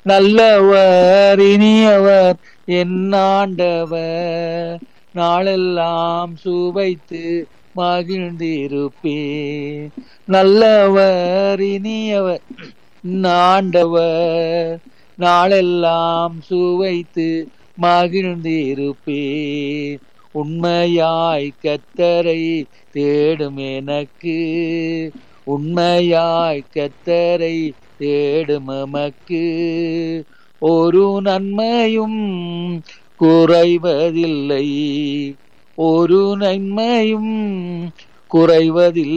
நல்லவர் இனியவர் என் ஆண்டவர் நாளெல்லாம் சுவைத்து மகிழ்ந்திருப்பேன் நல்லவர் இனியவர் என் ஆண்டவர் நாளெல்லாம் சுவைத்து மகிழ்ந்திருப்பேன் உண்மையாய் கத்தரை தேடும் எனக்கு உண்மையாய் கத்தரை தேடும் எமக்கு ஒரு நன்மையும் குறைவதில்லை ஒரு நன்மையும் குறைவதில்லை